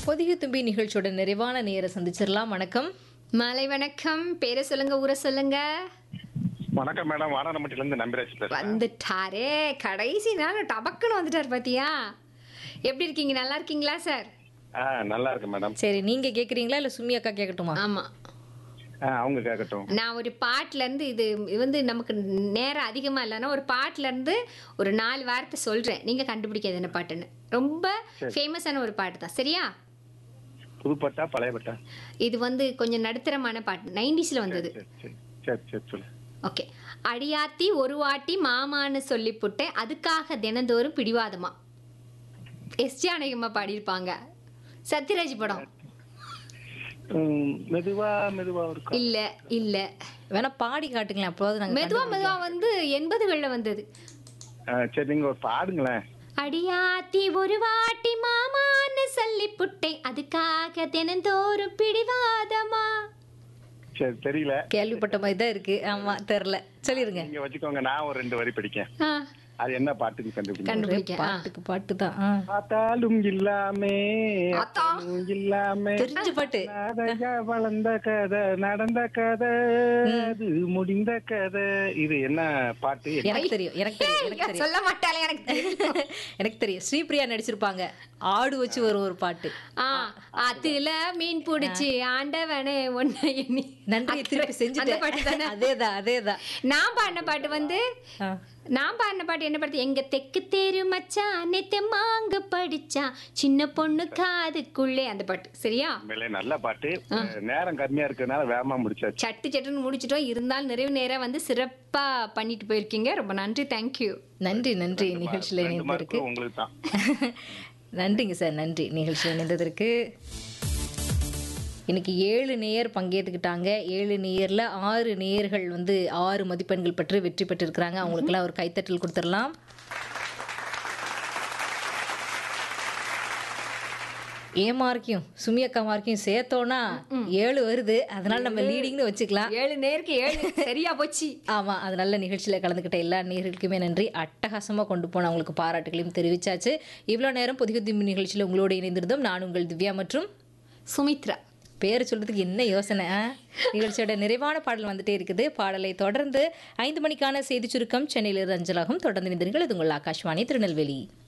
பொதிகை தும்பி நிகழ்ச்சியோட நிறைவான நேர சந்திச்சிடலாம் வணக்கம் மாலை வணக்கம் பேரை சொல்லுங்க ஊரை சொல்லுங்க வணக்கம் மேடம் வாரணமட்டில இருந்து நம்பிராஜ் பேசுறேன் வந்துட்டாரே கடைசி நாள் டபக்குன்னு வந்துட்டார் பாத்தியா எப்படி இருக்கீங்க நல்லா இருக்கீங்களா சார் ஆ நல்லா இருக்கு மேடம் சரி நீங்க கேக்குறீங்களா இல்ல சுமி அக்கா கேட்கட்டுமா ஆமா ஆ, அவங்க கேட்கட்டும் நான் ஒரு பாட்டுல இருந்து இது இது வந்து நமக்கு நேரம் அதிகமா இல்லைன்னா ஒரு பாட்டுல இருந்து ஒரு நாலு வார்த்தை சொல்றேன் நீங்க கண்டுபிடிக்காது என்ன பாட்டுன்னு ரொம்ப ஃபேமஸான ஒரு பாட்டு தான் சரியா புதுப்பட்டா பழைய பட்டா இது வந்து கொஞ்சம் நடுத்தரமான பாட்டு நைன்டிஸ்ல வந்தது சரி சரி சரி சரி சொல்லு ஓகே அடியாத்தி ஒரு வாட்டி மாமான்னு சொல்லிப்புட்டேன் அதுக்காக தினந்தோறும் பிடிவாதமா எஸ் ஜானகியம்மா பாடியிருப்பாங்க சத்யராஜ் படம் ம், மெதுவா மெதுவா இருக்கும் இல்ல இல்ல வேணா பாடி காட்டுங்களேன் அப்போது நாங்க மெதுவா மெதுவா வந்து எண்பதுகள்ல வந்தது ஆ, சரி நீங்க ஒரு பாடுங்களேன் அடியாத்தி ஒரு வாட்டி மாமான்னு சொல்லிப்புட்டேன் அதுக்காக தினந்தோறும் பிடிவாதமா சரி தெரியல கேள்விப்பட்ட மாதிரி தான் இருக்கு ஆமா தெரியல சொல்லிருங்க நீங்க வச்சுக்கோங்க நான் ஒரு ரெண்டு வரி படிக்கேன் ஆ, அது என்ன பாட்டுன்னு கண்டுபிடிங்க கண்டுபிடிக்க ஆ. பாட்டுக்கு பாட்டு தான் ஆ. பார்த்தாலும் இல்லாமே ஆத்தா. அத்தாலும் இல்லாமே தெரிஞ்ச பாட்டு நாதையா வளர்ந்த கதை நடந்த கதை அது முடிந்த கதை இது என்ன பாட்டு எனக்கு தெரியும் எனக்கு தெரியும் எனக்கு தெரியும் சொல்ல மாட்டாளே எனக்கு தெரியும். எனக்கு தெரியும் ஸ்ரீபிரியா நடிச்சிருப்பாங்க ஆடு வச்சு வரும் ஒரு பாட்டு ஆ அதுல மீன் பிடிச்சி ஆண்டவனே ஒன்ன எண்ணி நன்றியை திருப்பி அந்த பாட்டு தானே செஞ்சுட்டேன் அதேதான் அதேதான் நான் பாடின பாட்டு வந்து ஆ. நான் பாடின பாட்டு என்ன பாட்டு எங்க தெக்கு தேரு மச்சான் நேத்து மாங்க படிச்சா சின்ன பொண்ணு காதுக்குள்ளே அந்த பாட்டு சரியா உண்மையிலே நல்ல பாட்டு நேரம் கம்மியா இருக்கிறதுனால வேகமா முடிச்சாச்சு சட்டு சட்டுன்னு முடிச்சிட்டோம் இருந்தாலும் நிறைவு நேரம் வந்து சிறப்பா பண்ணிட்டு போயிருக்கீங்க ரொம்ப நன்றி தேங்க்யூ நன்றி நன்றி நிகழ்ச்சியில் ரெண்டு இணைந்ததற்கு மார்க்கு உங்களுக்கு தான் நன்றிங்க சார் நன்றி நிகழ்ச்சியில் இணைந்ததற்கு இன்னைக்கு ஏழு நேயர் பங்கேற்றுக்கிட்டாங்க ஏழு நேயர்ல ஆறு நேயர்கள் வந்து ஆறு மதிப்பெண்கள் பெற்று வெற்றி பெற்றிருக்கிறாங்க அவங்களுக்கெல்லாம் ஒரு கைத்தட்டல் கொடுத்துடலாம் ஏன் மார்க்கையும் சுமி அக்கா மார்க்கையும் சேர்த்தோன்னா ஏழு வருது அதனால நம்ம லீடிங்னு வச்சுக்கலாம் ஏழு நேருக்கு ஏழு சரியா போச்சு ஆமாம் அது நல்ல நிகழ்ச்சியில் கலந்துக்கிட்ட எல்லா நேர்களுக்குமே நன்றி அட்டகாசமாக கொண்டு போன அவங்களுக்கு பாராட்டுகளையும் தெரிவிச்சாச்சு இவ்வளோ நேரம் புதிய திம்பி நிகழ்ச்சியில் உங்களோடு இணைந்திருந்தோம் நான் உங்கள் திவ்யா மற்றும் சுமித்ரா பேர் சொல்றதுக்கு என்ன யோசனை ஆ? நிகழ்ச்சியோட நிறைவான பாடல் வந்துட்டே இருக்குது பாடலை தொடர்ந்து ஐந்து மணிக்கான செய்தி சுருக்கம் சென்னையிலிருந்து அஞ்சலாகும் தொடர்ந்து நின்றீர்கள் இது உங்கள் ஆகாஷ்வாணி திருநெல்வேலி